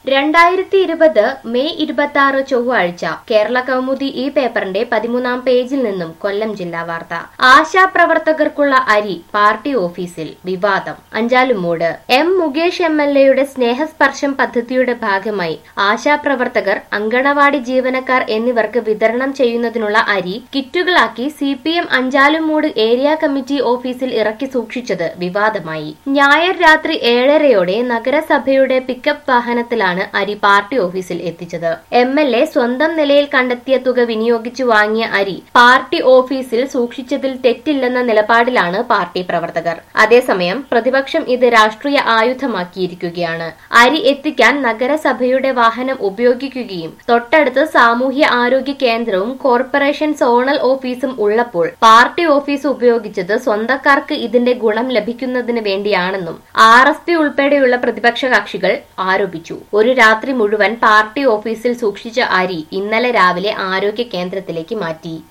രണ്ടായിരത്തി ഇരുപത് മെയ് ഇരുപത്തി ആറ് ചൊവ്വാഴ്ച കേരള കൗമുദി ഈ പേപ്പറിന്റെ പതിമൂന്നാം പേജിൽ നിന്നും കൊല്ലം ജില്ലാ വാർത്ത ആശാപ്രവർത്തകർക്കുള്ള അരി പാർട്ടി ഓഫീസിൽ വിവാദം Anchalumoodu M Mukesh M L എയുടെ സ്നേഹസ്പർശം പദ്ധതിയുടെ ഭാഗമായി ആശാപ്രവർത്തകർ അങ്കണവാടി ജീവനക്കാർ എന്നിവർക്ക് വിതരണം ചെയ്യുന്നതിനുള്ള അരി കിറ്റുകളാക്കി C P M Anchalumoodu area committee ഓഫീസിൽ ഇറക്കി സൂക്ഷിച്ചത് വിവാദമായി ഞായർ രാത്രി ഏഴരയോടെ നഗരസഭയുടെ പിക്കപ്പ് വാഹനത്തിലാണ് അരി പാർട്ടി ഓഫീസിൽ എത്തിച്ചത് എം എൽ എ സ്വന്തം നിലയിൽ കണ്ടെത്തിയ തുക വിനിയോഗിച്ചു വാങ്ങിയ അരി പാർട്ടി ഓഫീസിൽ സൂക്ഷിച്ചതിൽ തെറ്റില്ലെന്ന നിലപാടിലാണ് പാർട്ടി പ്രവർത്തകർ അതേസമയം പ്രതിപക്ഷം ഇത് രാഷ്ട്രീയ ആയുധമാക്കിയിരിക്കുകയാണ് അരി എത്തിക്കാൻ നഗരസഭയുടെ വാഹനം ഉപയോഗിക്കുകയും തൊട്ടടുത്ത് സാമൂഹ്യ ആരോഗ്യ കേന്ദ്രവും കോർപ്പറേഷൻ സോണൽ ഓഫീസും ഉള്ളപ്പോൾ പാർട്ടി ഓഫീസ് ഉപയോഗിച്ചത് സ്വന്തക്കാർക്ക് ഇതിന്റെ ഗുണം ലഭിക്കുന്നതിന് വേണ്ടിയാണെന്നും ആർ എസ് പി ഉൾപ്പെടെയുള്ള പ്രതിപക്ഷ കക്ഷികൾ ആരോപിച്ചു ഒരു രാത്രി മുഴുവൻ പാർട്ടി ഓഫീസിൽ സൂക്ഷിച്ച അരി ഇന്നലെ രാവിലെ ആരോഗ്യ കേന്ദ്രത്തിലേക്ക് മാറ്റി